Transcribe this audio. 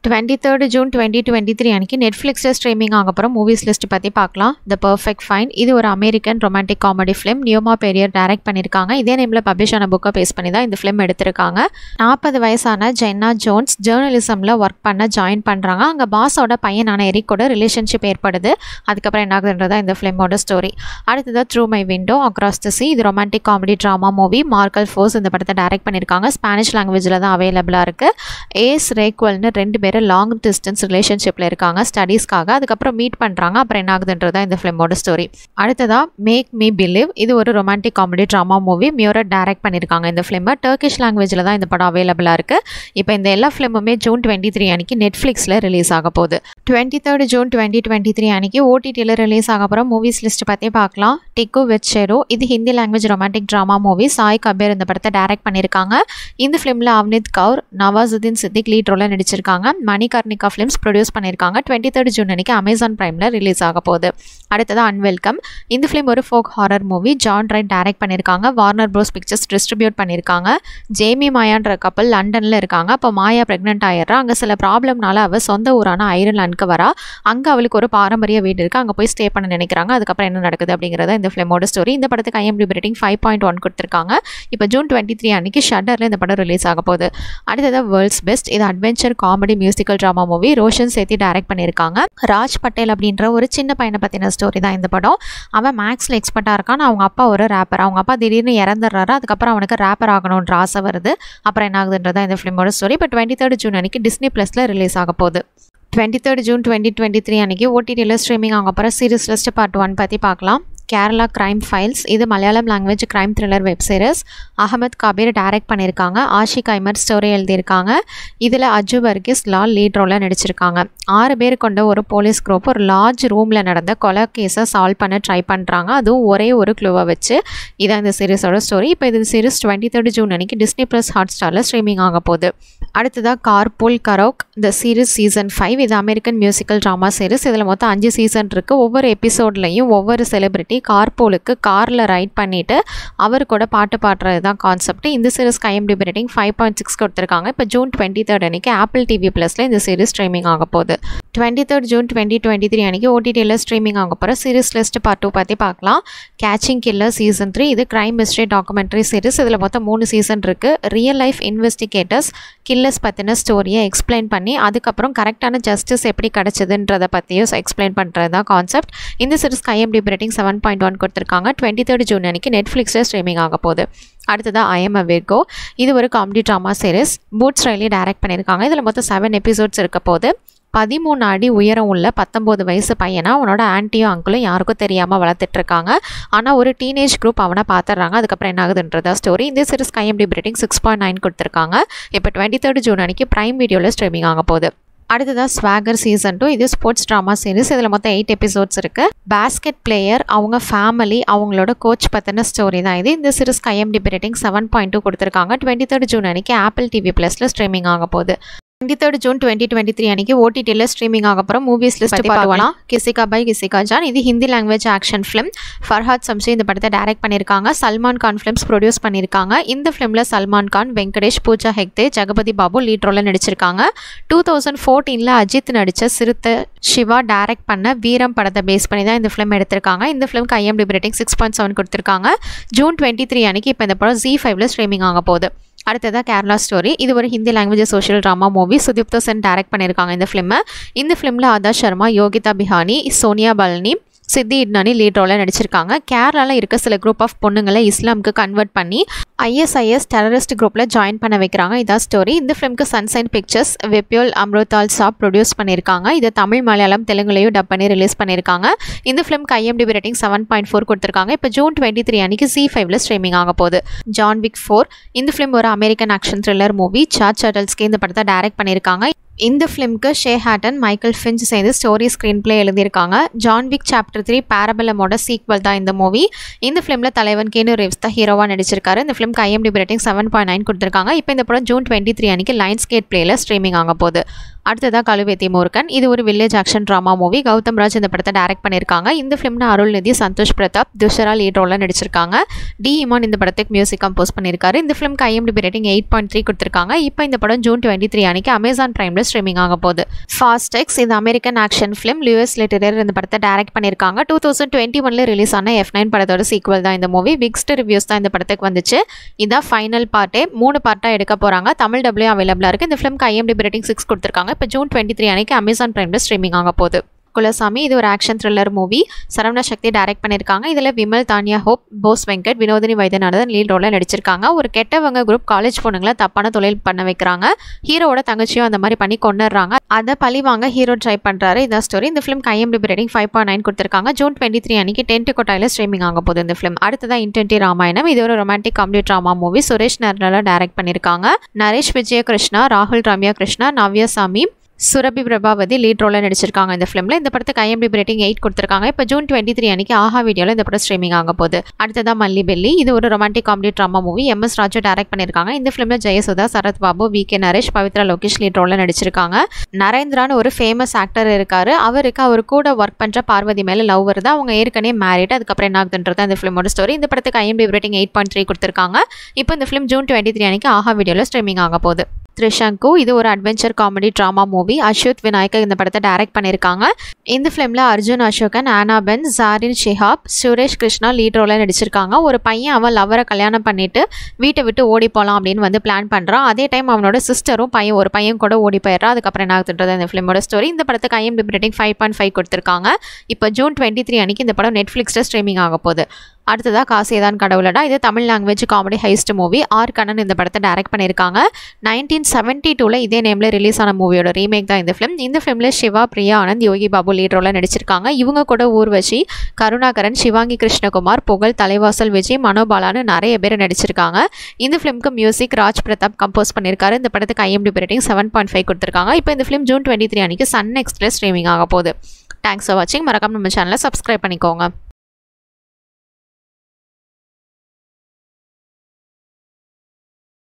twenty third June twenty twenty three அன்றைக்கி நெட்ஃப்ளிக்ஸில் streaming ஆக போகிற மூவிஸ் லிஸ்ட் பற்றி பார்க்கலாம் த பர்ஃபெக்ட் ஃபைன் இது ஒரு American romantic comedy film Numa Perrier direct பண்ணியிருக்காங்க இதே நேமில் பப்ளிஷ் ஆன புக்கை பேஸ் பண்ணி தான் இந்த ஃபிலிம் எடுத்திருக்காங்க நாற்பது வயசான ஜென்னா ஜோன்ஸ் ஜேர்னலிசமில் ஒர்க் பண்ண ஜாயின் பண்ணுறாங்க அங்கே பாஸோட பையனான எரிக்கோட ரிலேஷன்ஷிப் ஏற்படுது அதுக்கப்புறம் என்ன ஆகுதுன்றதா இந்த ஃபிலிமோட ஸ்டோரி அடுத்ததாக through my window across the sea இது romantic comedy drama movie Marcal Fores இந்த படத்தை டைரக்ட் பண்ணியிருக்காங்க ஸ்பானிஷ் லாங்குவேஜில் தான் அவைலபிளாக இருக்குது ஏஸ் ரேக்வல்னு ரெண்டு பேரும் லாங் டிஸ்டன்ஸ் ரிலேஷன்ஷிப்பில் இருக்காங்க ஸ்டடீஸ்க்காக அதுக்கப்புறம் மீட் பண்ணுறாங்க அப்புறம் என்ன ஆகுதுன்றதா இந்த ஃபிலிமோட ஸ்டோரி அடுத்ததாக மேக் மீ பிலீவ் இது ஒரு romantic comedy drama movie Miura direct பண்ணியிருக்காங்க இந்த ஃபிலிமை டர்க்கிஷ் லாங்குவேஜில் தான் இந்த படம் அவைலபிளாக இருக்குது இப்போ இந்த எல்லா ஃபிலிமுமே ஜூன் டுவெண்ட்டி த்ரீ அன்றைக்கி நெட்ஃப்ளிக்ஸில் ரிலீஸ் ஆக போகுது twenty third June twenty twenty three அன்றைக்கி ஓடிடியில் ரிலீஸ் ஆக போகிற மூவிஸ் லிஸ்ட் பற்றி பார்க்கலாம் டிக்கு வித் ஷெரு இது Hindi language romantic drama movie Sai Kabir இந்த படத்தை டைரக்ட் பண்ணியிருக்காங்க இந்த ஃபிலிமில் அவனித் கவுர் நவாசுதீன் சித்திக் லீட் ரோலில் நடிச்சிருக்காங்க மணிகர்ணிகா ஃபிலிம்ஸ் ப்ரொடியூஸ் பண்ணியிருக்காங்க டுவெண்ட்டி தேர்ட் ஜூன் அன்றைக்கி அமேசான் ப்ரைமில் ரிலீஸ் ஆக போகுது அடுத்தது அன்வெல்கம் இந்த ஃபிலிம் ஒரு folk horror movie Jon Wright direct பண்ணியிருக்காங்க வார்னர் ப்ரோஸ் பிக்சர்ஸ் டிஸ்ட்ரிபியூட் பண்ணியிருக்காங்க ஜேமி மாயான்ற கப்பல் லண்டனில் இருக்காங்க அப்போ மாயா ப்ரெக்னென்ட் ஆயிடுறா அங்கே சில ப்ராப்ளம்னால அவள் சொந்த ஊரான ஐர்லாண்டுக்கு வரா அங்கே அவளுக்கு ஒரு பாரம்பரிய வீடு இருக்குது அங்கே போய் ஸ்டே பண்ண நினைக்கிறாங்க அதுக்கப்புறம் என்ன நடக்குது அப்படிங்கிறத இந்த ஃபிலிமோட ஸ்டோரி இந்த படத்துக்கு IMD rating five point one கொடுத்துருக்காங்க இப்போ ஜூன் டுவெண்ட்டி த்ரீ அன்றைக்கி ஷட்டரில் இந்த படம் ரிலீஸ் ஆக போகுது அடுத்தது வேர்ல்ட்ஸ் பெஸ்ட் இது adventure comedy musical drama movie Roshan Sethi direct பண்ணியிருக்காங்க ராஜ் பட்டேல் அப்படின்ற ஒரு சின்ன பையனை பற்றின ஸ்டோரி தான் இந்த படம் அவன் மேக்ஸில் எக்ஸ்பர்ட்டாக இருக்கான் அவங்க அப்பா ஒரு ரேப்பர் அவங்க அப்பா திடீர்னு இறந்துடுறாரு அதுக்கப்புறம் அவனுக்கு ரேப்பர் ஆகணுன்ற ஆசை வருது அப்புறம் என்ன ஆகுதுன்றதா இந்த ஃபிலிமோட ஸ்டோரி இப்போ டுவெண்ட்டி தேர்ட் ஜூன் அன்றைக்கி டிஸ்னி ப்ளஸில் ரிலீஸ் ஆக போகுது twenty third June twenty twenty three அன்றைக்கி ஓடிடியில் ஸ்ட்ரீமிங் ஆக போகிற சீரிஸ் லிஸ்ட் பார்ட் ஒன் பற்றி பார்க்கலாம் கேரளா கிரைம் ஃபைல்ஸ் இது Malayalam language crime thriller web series Ahammed Khabeer direct பண்ணியிருக்காங்க ஆஷிக் ஐமர் ஸ்டோரி எழுதியிருக்காங்க இதில் அஜு வர்கீஸ் லால் லீட் ரோலில் நடிச்சிருக்காங்க ஆறு பேர் கொண்ட ஒரு போலீஸ் குரூப் ஒரு லார்ஜ் ரூமில் நடந்த கொலை கேஸை சால்வ் பண்ண ட்ரை பண்ணுறாங்க அதுவும் ஒரே ஒரு க்ளூவை வச்சு இதான் இந்த சீரிஸோட ஸ்டோரி இப்போ இது சீரிஸ் டுவெண்ட்டி தேர்ட் ஜூன் அன்றைக்கி டிஸ்னி ப்ளஸ் ஹாட் ஸ்டாரில் ஸ்ட்ரீமிங் ஆக போகுது அடுத்ததாக கார்பூல் கரோக் இந்த சீரிஸ் சீசன் ஃபைவ் இது அமெரிக்கன் மியூசிக்கல் ட்ராமா சீரிஸ் இதில் மொத்தம் அஞ்சு சீசன் இருக்குது ஒவ்வொரு எபிசோட்லையும் ஒவ்வொரு செலிபிரிட்டி கார்பூலுக்கு காரில் ரைட் பண்ணிவிட்டு அவர் கூட பாட்டு பாடுறது தான் கான்செப்ட் இந்த series IMDb rating five point six கொடுத்துருக்காங்க இப்போ ஜூன் டுவெண்ட்டி தேர்ட் அன்றைக்கி ஆப்பிள் டிவி ப்ளஸில் இந்த சீரிஸ் ஸ்ட்ரீமிங் ஆக போகுது twenty third June twenty twenty three அன்றைக்கி ஓடிடியில் ஸ்ட்ரீமிங் ஆக போகிற சீரிஸ் லிஸ்ட் பார்ட் டூ பற்றி பார்க்கலாம் கேச்சிங் கில்லர் சீசன் த்ரீ இது கிரைம் மிஸ்ட்ரி டாக்குமெண்ட்ரி சீரிஸ் இதில் மொத்தம் மூணு சீசன் இருக்குது ரியல் லைஃப் இன்வெஸ்டிகேட்டர்ஸ் கில்லர்ஸ் பற்றின ஸ்டோரியை எக்ஸ்பிளைன் பண்ணி அதுக்கப்புறம் கரெக்டான ஜஸ்டிஸ் எப்படி கிடச்சிதுன்றதை பற்றியும் எக்ஸ்பிளைன் பண்ணுறது தான் கான்செப்ட் இந்த சீரிஸ்க்கு IMDb rating seven point one கொடுத்துருக்காங்க டுவெண்ட்டி தேர்ட் ஜூன் அன்றைக்கி நெட்ஃப்ளிக்ஸில் ஸ்ட்ரீமிங் ஆக போகுது அடுத்ததாக ஐஎம் அ விர்கோ இது ஒரு comedy drama series Boots Riley direct பண்ணியிருக்காங்க இதில் மொத்தம் செவன் எபிசோட்ஸ் இருக்க போது பதிமூணு அடி உயரம் உள்ள பத்தொம்போது வயசு பையனை அவனோட ஆன்ட்டியும் அங்கிளும் யாருக்கும் தெரியாமல் வளர்த்துட்ருக்காங்க ஆனால் ஒரு டீனேஜ் குரூப் அவனை பார்த்துட்றாங்க அதுக்கப்புறம் என்ன ஆகுதுன்றதா ஸ்டோரி இந்த series IMD rating six point nine கொடுத்துருக்காங்க இப்போ டுவெண்ட்டி தேர்ட் ஜூன் அன்றைக்கி ப்ரைம் வீடியோவில் ஸ்ட்ரீமிங் ஆக போகுது அடுத்ததாக ஸ்வாகர் சீசன் டூ இது ஸ்போர்ட்ஸ் ட்ராமா சீரிஸ் இதில் மொத்தம் எயிட் எபிசோட்ஸ் இருக்குது பேஸ்கெட் பிளேயர் அவங்க ஃபேமிலி அவங்களோட கோச் பற்றின ஸ்டோரி தான் இது இந்த series IMDb rating seven point two கொடுத்துருக்காங்க டுவெண்ட்டி தேர்ட் ஜூன் அன்றைக்கி ஆப்பிள் டிவி ப்ளஸில் ஸ்ட்ரீமிங் ஆக போகுது twenty third June twenty twenty three அன்றைக்கி ஓடிடியில் ஸ்ட்ரீமிங் ஆக அப்புறம் மூவிஸ் லிஸ்ட் பார்க்கலாம் கிசிகா பை கிசிகா ஜான் இது Hindi language action film Farhad Samji இந்த படத்தை டைரக்ட் பண்ணியிருக்காங்க சல்மான் கான் ஃபிலிம்ஸ் ப்ரொடியூஸ் பண்ணியிருக்காங்க இந்த ஃபிலிமில் சல்மான் கான் வெங்கடேஷ் பூஜா ஹெக்தே ஜெகபதி பாபு லீட் ரோலில் நடிச்சிருக்காங்க டூ தௌசண்ட் ஃபோர்டீனில் அஜித் நடித்த சிறுத்தை சிவா டைரக்ட் பண்ண வீரம் படத்தை பேஸ் பண்ணி தான் இந்த ஃபிலிம் எடுத்திருக்காங்க இந்த ஃபிலிம்க்கு IMDb rating six point seven கொடுத்துருக்காங்க ஜூன் டுவெண்ட்டி த்ரீ அன்றைக்கி இப்போ இந்த படம் ஜி ஃபைவ்ல ஸ்ட்ரீமிங் ஆக போகுது அடுத்ததாக கேரளா ஸ்டோரி இது ஒரு Hindi language social drama movie Sudipto Sen direct பண்ணியிருக்காங்க இந்த ஃபிலிமை இந்த ஃபிலிமில் ஆதா சர்மா யோகிதா பிஹானி சோனியா பல்னி சித்தி இட்னானி லீட் ரோலில் நடிச்சிருக்காங்க கேரளாவில் இருக்க சில குரூப் ஆஃப் பொண்ணுங்களை இஸ்லாமுக்கு கன்வெர்ட் பண்ணி ஐஎஸ்ஐஎஸ் டெரரிஸ்ட் குரூப்பில் ஜாயின் பண்ண வைக்கிறாங்க இதான் ஸ்டோரி இந்த ஃபிலிம்க்கு சன்சைன் பிக்சர்ஸ் வெப்யோல் அம்ருதால் சாப் ப்ரொடியூஸ் பண்ணியிருக்காங்க இதை தமிழ் மலையாளம் தெலுங்குலையும் டப் பண்ணி ரிலீஸ் பண்ணியிருக்காங்க இந்த ஃபிலிம்க்கு IMDb rating seven point four கொடுத்துருக்காங்க இப்போ ஜூன் டுவெண்ட்டி த்ரீ அன்றைக்கி சி ஃபைவ்ல ஸ்ட்ரீமிங் ஆக போகுது ஜான் விக் ஃபோர் இந்த ஃபிலிம் ஒரு American action thriller movie Chad சட்டல்ஸ்க்கு இந்த படத்தை டைரக்ட் பண்ணியிருக்காங்க இந்த ஃபிலிம்க்கு ஷே ஹேட்டன் மைக்கேல் ஃபின்ச் சேர்ந்து ஸ்டோரி ஸ்க்ரீன் பிளே எழுதியிருக்காங்க ஜான் விக் சாப்டர் த்ரீ பேரபலமோட சீக்வல் தான் இந்த மூவி இந்த ஃபிலிமில் தலைவன் கேனு ரிவ்ஸ் தான் ஹீரோவாக நடிச்சிருக்காரு இந்த ஃபிலிம்க்கு IMDb rating seven point nine கொடுத்துருக்காங்க இப்போ இந்த படம் ஜூன் டுவெண்ட்டி த்ரீ அன்றைக்கி லைன்ஸ் கேட் பிளேயில் ஸ்ட்ரீமிங் ஆக போகுது அடுத்ததாக கழுவேத்தி மூர்க்கன் இது ஒரு village action drama movie Gautham Raj இந்த படத்தை டைரக்ட் பண்ணியிருக்காங்க இந்த ஃபிலிம்ல அருள்நிதி சந்தோஷ் பிரதாப் துஷரா லீட் ரோலில் நடிச்சிருக்காங்க டி இமான் இந்த படத்துக்கு மியூசிக் கம்போஸ் பண்ணியிருக்காரு இந்த ஃபிலிம்க்கு IMDb rating eight point three கொடுத்துருக்காங்க இப்போ இந்த படம் ஜூன் டுவெண்ட்டி த்ரீ அன்றைக்கி அமேசான் பிரைமில் ஸ்ட்ரீமிங் ஆக போகுது ஃபாஸ்டெக்ஸ் இந்த American action film Louis Leterrier இந்த படத்தை டைரக்ட் பண்ணியிருக்காங்க டூ தௌசண்ட் டுவெண்ட்டி ஒன்ல ரிலீஸ் ஆன எஃப் நைன் படத்தோட சீக்குவல் தான் இந்த மூவி மிக்ஸ்டு ரிவ்யூஸ் தான் இந்த படத்துக்கு வந்துச்சு இதான் ஃபைனல் பார்ட்டே மூணு பார்ட்டாக எடுக்க போகிறாங்க தமிழ் டபுள்யூ அவைலபிளாக இருக்குது இந்த ஃபிலிம்க்கு ஐஎம்டிபி ரேட்டிங் சிக்ஸ் கொடுத்துருக்காங்க இப்போ ஜூன் டுவெண்ட்டி த்ரீ அன்னைக்கு அமேசான் பிரைமில் ஸ்ட்ரீமிங் ஆக போகுது குலசாமி இது ஒரு action thriller movie Saravana Sakthi direct பண்ணியிருக்காங்க இதில் விமல் தானியா ஹோப் போஸ் வெங்கட் வினோதினி வைத்தியநாதன் லீட் ரோலில் நடிச்சிருக்காங்க ஒரு கெட்டவங்க குரூப் காலேஜ் பொண்ணுங்களை தப்பான தொழில் பண்ண வைக்கிறாங்க ஹீரோவோட தங்கச்சியும் அந்த மாதிரி பண்ணி கொண்டுடுறாங்க அதை பழி வாங்க ஹீரோ ட்ரை பண்ணுறாரு இதான் ஸ்டோரி இந்த film IMDb rating five point nine கொடுத்துருக்காங்க ஜூன் டுவெண்ட்டி த்ரீ அன்னைக்கு டென்ட் கொட்டாயில் ஸ்ட்ரீமிங் ஆக போகுது இந்த ஃபிலிம் அடுத்ததான் இன்டென்டி ராமாயணம் இது ஒரு romantic comedy drama movie Suresh Naralla direct பண்ணியிருக்காங்க நரேஷ் விஜயகிருஷ்ணா ராகுல் ரம்யா கிருஷ்ணா நவ்யசாமி சுரபி பிரபாவதி லீட் ரோலில் நடிச்சிருக்காங்க இந்த ஃபிலிமில் இந்த படத்துக்கு ஐஎம்டிபி ரேட்டிங் எயிட் கொடுத்துருக்காங்க இப்போ ஜூன் டுவெண்ட்டி த்ரீ அன்னைக்கு ஆஹா வீடியோவில் இந்த படம் ஸ்ட்ரீமிங் ஆக போகுது அடுத்ததா மல்லி பெல்லி இது ஒரு romantic comedy drama movie M S Raju direct பண்ணியிருக்காங்க இந்த ஃபிலிமில் Jayasudha Sarath Babu V K Naresh Pavithra Lokesh lead ரோலில் நடிச்சிருக்காங்க நரேந்திரான்னு ஒரு ஃபேமஸ் ஆக்டர் இருக்காரு அவருக்கு அவர் கூட ஒர்க் பண்ணுற பார்வதி மேலே லவ் வருது அவங்க ஏற்கனவே மேரிட் அதுக்கப்புறம் என்ன ஆகுதுன்றது அந்த ஃபிலிமோட ஸ்டோரி இந்த படத்துக்கு IMDb rating eight point three கொடுத்துருக்காங்க இப்போ இந்த ஃபிலிம் ஜூன் டுவெண்ட்டி த்ரீ அன்னைக்கு ஆஹா வீடியோவில் ஸ்ட்ரீமிங் ஆக போகுது த்ரிஷங்கு இது ஒரு adventure comedy drama movie Aswath Vinayak இந்த படத்தை டைரக்ட் பண்ணியிருக்காங்க இந்த ஃபிலிமில் அர்ஜுன் அசோகன் ஆனாபென் ஜாரின் ஷிஹாப் சுரேஷ் கிருஷ்ணா லீட் ரோலில் நடிச்சிருக்காங்க ஒரு பையன் அவன் லவரை கல்யாணம் பண்ணிட்டு வீட்டை விட்டு ஓடி போகலாம் அப்படின்னு வந்து பிளான் பண்ணுறான் அதே டைம் அவனோட சிஸ்டரும் பையன் ஒரு பையன் கூட ஓடி போயிடுறான் அதுக்கப்புறம் என்ன ஆகுதுன்றது இந்த ஃபிலிமோட ஸ்டோரி இந்த படத்துக்கு IMDb rating five point five கொடுத்துருக்காங்க இப்போ ஜூன் டுவெண்ட்டி த்ரீ அன்னைக்கு இந்த படம் நெட்ஃப்ளிக்ஸில் ஸ்ட்ரீமிங் ஆக போகுது அடுத்ததாக காசேதான் கடவுளடா இது Tamil language comedy heist movie R Kannan இந்த படத்தை டைரக்ட் பண்ணியிருக்காங்க நைன்டீன் செவன்ட்டி டூவில் இதே நேமில் ரிலீஸ் ஆன மூவியோட ரீமேக் தான் இந்த ஃபிலிம் இந்த ஃபிலிமில் சிவா பிரியா ஆனந்த் யோகி பாபு லீட் ரோலில் நடிச்சிருக்காங்க இவங்க கூட ஊர்வசி கருணாகரன் சிவாங்கி கிருஷ்ணகுமார் புகழ் தலைவாசல் விஜய் மனோபாலான்னு நிறைய பேர் நடிச்சிருக்காங்க இந்த ஃபிலிம்க்கு மியூசிக் ராஜ் பிரதாப் கம்போஸ் பண்ணியிருக்காரு இந்த படத்துக்கு IMD rating seven point five கொடுத்துருக்காங்க இப்போ இந்த ஃபிலிம் ஜூன் டுவெண்ட்டி த்ரீ அன்னைக்கு சன் எக்ஸ்பிரஸ் ஸ்ட்ரீமிங் ஆக போகுது தேங்க்ஸ் ஃபார் வாட்சிங் மறக்காம நம்ம சேனலை சப்ஸ்கிரைப் பண்ணிக்கோங்க